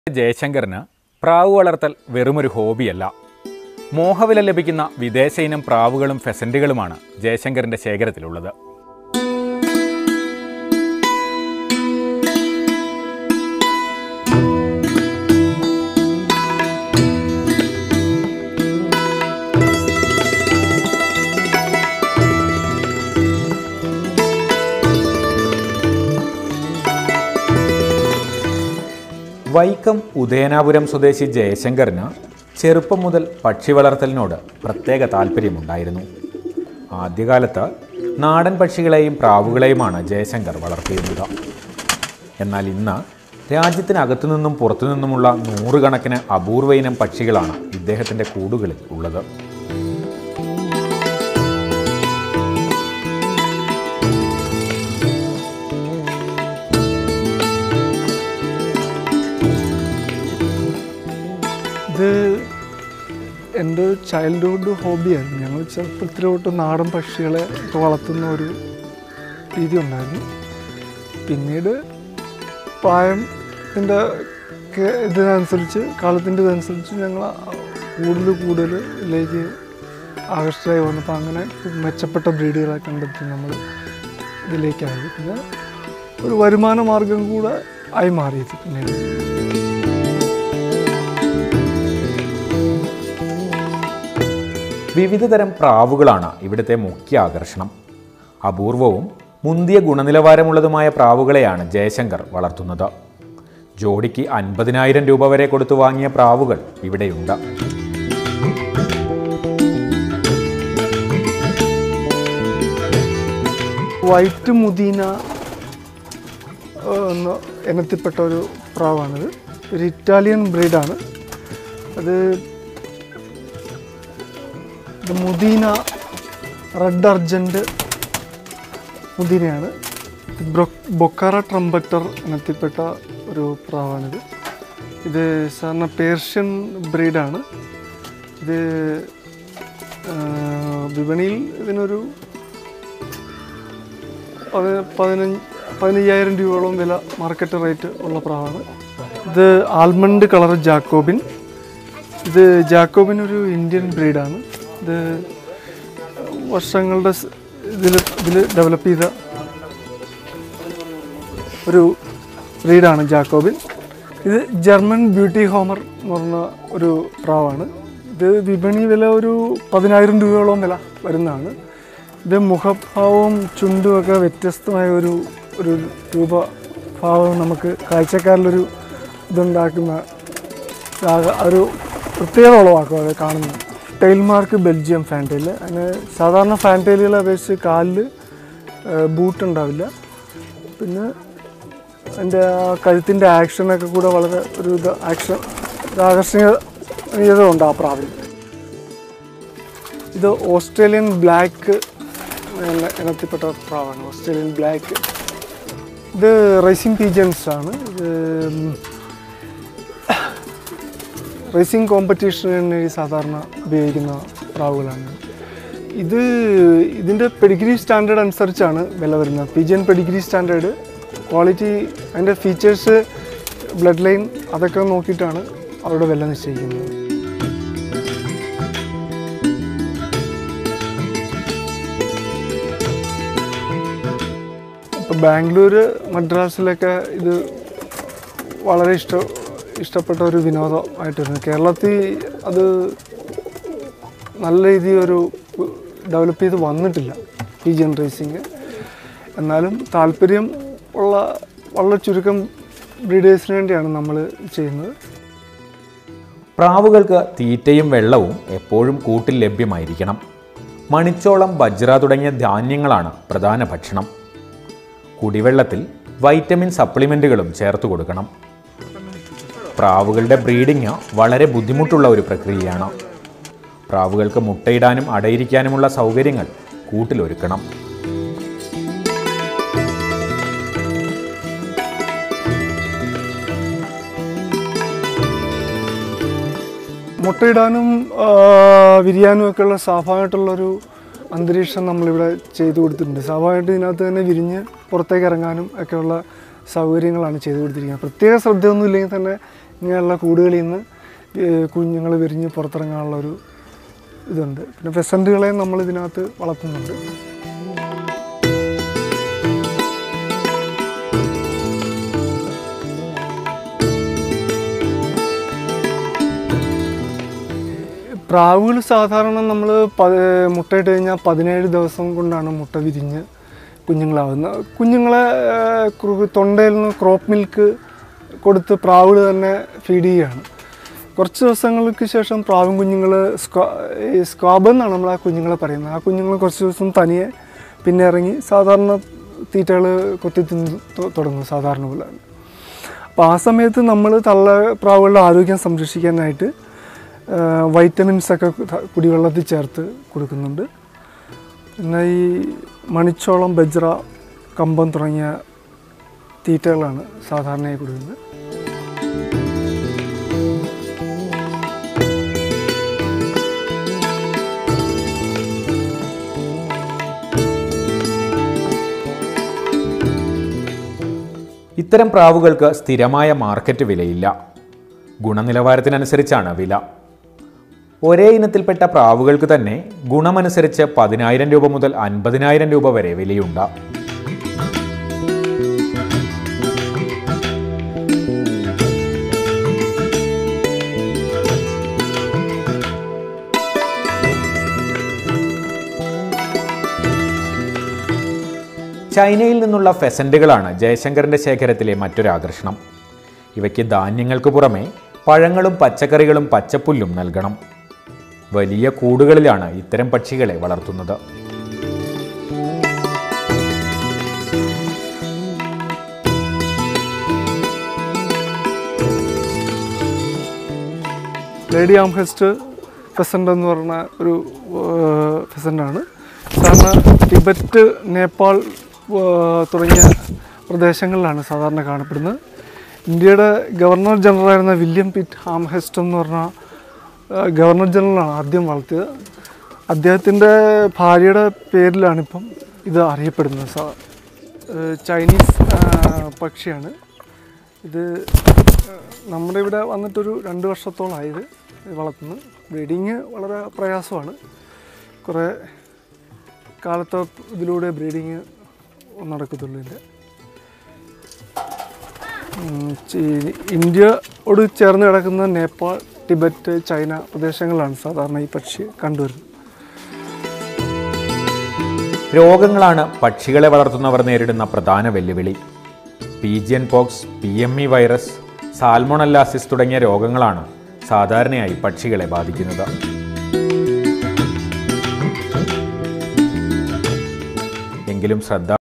ജയശങ്കറിന് പ്രാവ് വളർത്തൽ വെറുമൊരു ഹോബിയല്ല മോഹവില ലഭിക്കുന്ന വിദേശ ഇനം പ്രാവുകളും ഫെസൻറ്റുകളുമാണ് ജയശങ്കറിൻ്റെ ശേഖരത്തിലുള്ളത് വൈക്കം ഉദയനാപുരം സ്വദേശി ജയശങ്കറിന് ചെറുപ്പം മുതൽ പക്ഷി വളർത്തലിനോട് പ്രത്യേക താല്പര്യമുണ്ടായിരുന്നു ആദ്യകാലത്ത് നാടൻ പക്ഷികളെയും പ്രാവുകളെയുമാണ് ജയശങ്കർ വളർത്തിയിരുന്നത് എന്നാൽ ഇന്ന് രാജ്യത്തിനകത്തു നിന്നും പുറത്തു നിന്നുമുള്ള നൂറുകണക്കിന് അപൂർവ ഇനം പക്ഷികളാണ് ഇദ്ദേഹത്തിൻ്റെ കൂടുകളിൽ ഉള്ളത് ഇത് എൻ്റെ ചൈൽഡ്ഹുഡ് ഹോബിയായിരുന്നു ഞങ്ങൾ ചെറുപ്പത്തിൽ തൊട്ട് നാടൻ പക്ഷികളെ ഒക്കെ വളർത്തുന്ന ഒരു രീതി ഉണ്ടായിരുന്നു പിന്നീട് പ്രായത്തിൻ്റെ ഇതിനനുസരിച്ച് കാലത്തിൻ്റെ ഇതനുസരിച്ച് ഞങ്ങൾ കൂടുതൽ കൂടുതൽ ഇതിലേക്ക് ആകർഷകരായി വന്നപ്പോൾ അങ്ങനെ മെച്ചപ്പെട്ട ബ്രീഡുകളെ കണ്ടെത്തി നമ്മൾ ഇതിലേക്കായി പിന്നെ ഒരു വരുമാന മാർഗം കൂടെ ആയി മാറിയത് പിന്നീട് വിവിധതരം പ്രാവുകളാണ് ഇവിടുത്തെ മുഖ്യ ആകർഷണം അപൂർവവും മുന്തിയ ഗുണനിലവാരമുള്ളതുമായ പ്രാവുകളെയാണ് ജയശങ്കർ വളർത്തുന്നത് ജോഡിക്ക് അൻപതിനായിരം രൂപ വരെ കൊടുത്തു വാങ്ങിയ പ്രാവുകൾ ഇവിടെയുണ്ട് വൈറ്റ് മുദീന ഏഹ്, എന്ന ഇനത്തിൽപ്പെട്ട ഒരു പ്രാവാണിത് ഒരു ഇറ്റാലിയൻ ബ്രീഡാണ് അത് ഇത് മുദീന റെഡ് അർജൻറ്റ് മുദീനയാണ് ഇത് ബ്രൊ- ബൊക്കാറ ട്രംബറ്റർ ഇനത്തിൽപ്പെട്ട ഒരു പ്രാവാണിത് ഇത് സാധാരണ പേർഷ്യൻ ബ്രീഡാണ് ഇത് ഏഹ്, വിപണിയിൽ ഇതിനൊരു പതി- പതിനഞ്ച് പതിനയ്യായിരം രൂപയോളം വില മാർക്കറ്റ് റേറ്റ് ഉള്ള പ്രാവാണ് ഇത് ആൽമണ്ട് കളർ ജാക്കോബിൻ ഇത് ജാക്കോബിൻ ഒരു ഇന്ത്യൻ ബ്രീഡാണ് ഇത് വർഷങ്ങളുടെ ഇതിൽ ഇതിൽ ഡെവലപ്പ് ചെയ്ത ഒരു ബ്രീഡാണ് ജാക്കോബിൻ ഇത് ജർമ്മൻ ബ്യൂട്ടി ഹോമർ എന്ന് പറഞ്ഞ ഒരു പ്രാവാണ് ഇത് വിപണി വില ഒരു പതിനായിരം രൂപയോളം വില വരുന്നതാണ് ഇത് മുഖഭാവവും ചുണ്ടും ഒക്കെ വ്യത്യസ്തമായ ഒരു ഒരു രൂപഭാവം നമുക്ക് കാഴ്ചക്കാരിലൊരു ഇതുണ്ടാക്കുന്ന ആക- ഒരു പ്രത്യേകത ഉളവാക്കും അത് കാണുന്നത് ടൈൽ മാർക്ക് ബെൽജിയം ഫാൻറ്റെയിൽ അതിന് സാധാരണ ഫാൻറ്റെയിലുകളെ അപേക്ഷിച്ച് കാലിൽ ബൂട്ട് ഉണ്ടാവില്ല പിന്നെ അതിൻ്റെ ആ കഴുത്തിൻ്റെ ആക്ഷനൊക്കെ കൂടെ വളരെ ഒരു ഇത് ആക്ഷൻ ഒരു ആകർഷണീയത ഉണ്ട് ആ പ്രാവിൽ ഇത് ഓസ്ട്രേലിയൻ ബ്ലാക്ക് എന്ന ഇനത്തിൽപ്പെട്ട പ്രാവാണ് ഓസ്ട്രേലിയൻ ബ്ലാക്ക് ഇത് റേസിംഗ് പീജൻസ് ആണ് ഇത് റേസിംഗ് കോമ്പറ്റീഷന് സാധാരണ ഉപയോഗിക്കുന്ന പ്രാവുകളാണ് ഇത് ഇതിൻ്റെ പെഡിഗ്രി സ്റ്റാൻഡേർഡ് അനുസരിച്ചാണ് വില വരുന്നത് പിജിയൻ പെഡിഗ്രി സ്റ്റാൻഡേർഡ് ക്വാളിറ്റി അതിൻ്റെ ഫീച്ചേഴ്സ് ബ്ലഡ് ലൈൻ അതൊക്കെ നോക്കിയിട്ടാണ് അവരുടെ വില നിശ്ചയിക്കുന്നത് ഇപ്പോൾ ബാംഗ്ലൂർ മദ്രാസിലൊക്കെ ഇത് വളരെ ഇഷ്ട ഇഷ്ടപ്പെട്ട ഒരു വിനോദമായിട്ടിരുന്നു കേരളത്തിൽ അത് നല്ല രീതിയിൽ ഒരു ഡെവലപ്പ് ചെയ്ത് വന്നിട്ടില്ല ഈ ജൻ റേസിങ് എന്നാലും താല്പര്യം ഉള്ള വളരെ ചുരുക്കം ബ്രീഡേഴ്സിന് വേണ്ടിയാണ് നമ്മൾ ചെയ്യുന്നത് പ്രാവുകൾക്ക് തീറ്റയും വെള്ളവും എപ്പോഴും കൂട്ടിൽ ലഭ്യമായിരിക്കണം മണിച്ചോളം ബജ്ര തുടങ്ങിയ ധാന്യങ്ങളാണ് പ്രധാന ഭക്ഷണം കുടിവെള്ളത്തിൽ വൈറ്റമിൻ സപ്ലിമെൻറ്റുകളും ചേർത്ത് കൊടുക്കണം പ്രാവുകളുടെ ബ്രീഡിങ് വളരെ ബുദ്ധിമുട്ടുള്ള ഒരു പ്രക്രിയയാണ് പ്രാവുകൾക്ക് മുട്ടയിടാനും അടയിരിക്കാനുമുള്ള സൗകര്യങ്ങൾ കൂട്ടിലൊരുക്കണം മുട്ടയിടാനും ആ, വിരിയാനും ഒക്കെയുള്ള സ്വാഭാവികമായിട്ടുള്ളൊരു അന്തരീക്ഷം നമ്മളിവിടെ ചെയ്തു കൊടുത്തിട്ടുണ്ട് സ്വാഭാവികമായിട്ട് ഇതിനകത്ത് തന്നെ വിരിഞ്ഞ് പുറത്തേക്ക് ഇറങ്ങാനും ഒക്കെയുള്ള സൗകര്യങ്ങളാണ് ചെയ്തു കൊടുത്തിരിക്കുന്നത് പ്രത്യേക ശ്രദ്ധയൊന്നും ഇല്ലെങ്കിൽ തന്നെ ഇങ്ങനെയുള്ള കൂടുകളിൽ നിന്ന് കുഞ്ഞുങ്ങൾ വിരിഞ്ഞ് പുറത്തിറങ്ങാനുള്ള ഒരു ഇതുണ്ട് പിന്നെ ഫെസൻറ്റുകളെയും നമ്മൾ ഇതിനകത്ത് വളർത്തുന്നുണ്ട് പ്രാവുകൾ സാധാരണ നമ്മൾ മുട്ടയിട്ട് കഴിഞ്ഞാൽ പതിനേഴ് ദിവസം കൊണ്ടാണ് മുട്ട വിരിഞ്ഞ് കുഞ്ഞുങ്ങളാവുന്നത് കുഞ്ഞുങ്ങളെ ആ, ക്രു- തൊണ്ടയിൽ നിന്ന് ക്രോപ്പ് മിൽക്ക് കൊടുത്ത് പ്രാവുകൾ തന്നെ ഫീഡ് ചെയ്യുകയാണ് കുറച്ച് ദിവസങ്ങൾക്ക് ശേഷം പ്രാവും കുഞ്ഞുങ്ങൾ സ്ക്വാ ഈ സ്ക്വാബ് എന്നാണ് നമ്മൾ ആ കുഞ്ഞുങ്ങളെ പറയുന്നത് ആ കുഞ്ഞുങ്ങൾ കുറച്ച് ദിവസം തനിയെ പിന്നെ ഇറങ്ങി സാധാരണ തീറ്റകൾ കൊത്തി തിന്ന് തു- തുടങ്ങും സാധാരണ പോലെ തന്നെ അപ്പോൾ ആ സമയത്ത് നമ്മൾ തള്ള പ്രാവുകളുടെ ആരോഗ്യം സംരക്ഷിക്കാനായിട്ട് വൈറ്റമിൻസ് ഒക്കെ ത- കുടിവെള്ളത്തിൽ ചേർത്ത് കൊടുക്കുന്നുണ്ട് പിന്നെ ഈ മണിച്ചോളം ബജ്ര കമ്പം തുടങ്ങിയ തീറ്റകളാണ് സാധാരണയായി കൊടുക്കുന്നത് ഇത്തരം പ്രാവുകൾക്ക് സ്ഥിരമായ മാർക്കറ്റ് വിലയില്ല ഗുണനിലവാരത്തിനനുസരിച്ചാണ് വില ഒരേ ഇനത്തിൽപ്പെട്ട പ്രാവുകൾക്ക് തന്നെ ഗുണമനുസരിച്ച് പതിനായിരം രൂപ മുതൽ അൻപതിനായിരം രൂപ വരെ വിലയുണ്ട് ചൈനയിൽ നിന്നുള്ള ഫെസൻറ്റുകളാണ് ജയശങ്കറിന്റെ ശേഖരത്തിലെ മറ്റൊരു ആകർഷണം ഇവയ്ക്ക് ധാന്യങ്ങൾക്ക് പുറമെ പഴങ്ങളും പച്ചക്കറികളും പച്ചപ്പുല്ലും നൽകണം വലിയ കൂടുകളിലാണ് ഇത്തരം പക്ഷികളെ വളർത്തുന്നത് ലേഡി ആംഹെസ്റ്റ് ഫെസൻ്റ് എന്ന് പറഞ്ഞ ഒരു ഫെസൻ്റാണ് സാധാരണ ടിബറ്റ് നേപ്പാൾ ആ, തുടങ്ങിയ പ്രദേശങ്ങളിലാണ് സാധാരണ കാണപ്പെടുന്നത് ഇന്ത്യയുടെ ഗവർണർ ജനറലായിരുന്ന വില്യം പിറ്റ് ആംഹെസ്റ്റ് എന്ന് പറഞ്ഞ ആ, ഗവർണർ ജനറലാണ് ആദ്യം വളർത്തിയത് അദ്ദേഹത്തിൻ്റെ ഭാര്യയുടെ പേരിലാണിപ്പം ഇത് അറിയപ്പെടുന്നത് സാ ഏഹ് ചൈനീസ് ആ, പക്ഷിയാണ് ഇത് ആ, നമ്മുടെ ഇവിടെ വന്നിട്ടൊരു രണ്ട് വർഷത്തോളമായത് വളർത്തുന്നു ബ്രീഡിങ് വളരെ പ്രയാസമാണ് കുറേ കാലത്തെ ഇതിലൂടെ ബ്രീഡിങ് നടക്കത്തുള്ളൂ ഇതിൻ്റെ ഉം, ചി- ഇന്ത്യയോട് ചേർന്ന് കിടക്കുന്ന നേപ്പാൾ ടിബറ്റ് ചൈന പ്രദേശങ്ങളിലാണ് സാധാരണ ഈ പക്ഷി കണ്ടുവരുന്നത് രോഗങ്ങളാണ് പക്ഷികളെ വളർത്തുന്നവർ നേരിടുന്ന പ്രധാന വെല്ലുവിളി pigeon pox P M E virus salmonellosis തുടങ്ങിയ രോഗങ്ങളാണ് സാധാരണയായി പക്ഷികളെ ബാധിക്കുന്നത് എങ്കിലും ശ്രദ്ധ